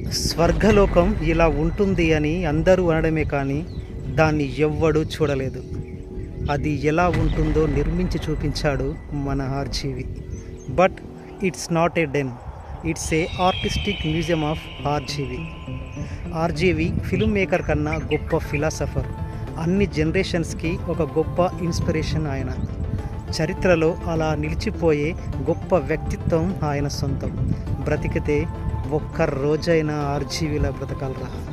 స్వర్గలోకం ఇలా ఉంటుంది అని అందరూ అనడమే కానీ దాన్ని ఎవ్వడూ చూడలేదు అది ఎలా ఉంటుందో నిర్మించి చూపించాడు మన RGV but it's not a den it's a artistic museum of RGV RGV filmmaker కన్నా గొప్ప ఫిలాసఫర్ అన్ని జనరేషన్స్కి ఒక గొప్ప ఇన్స్పిరేషన్ ఆయన చరిత్రలో అలా నిలిచిపోయే గొప్ప వ్యక్తిత్వం ఆయన సొంతం బ్రతికితే ఒక్క రోజైనా ఆర్జీవిలా బ్రతకాలరా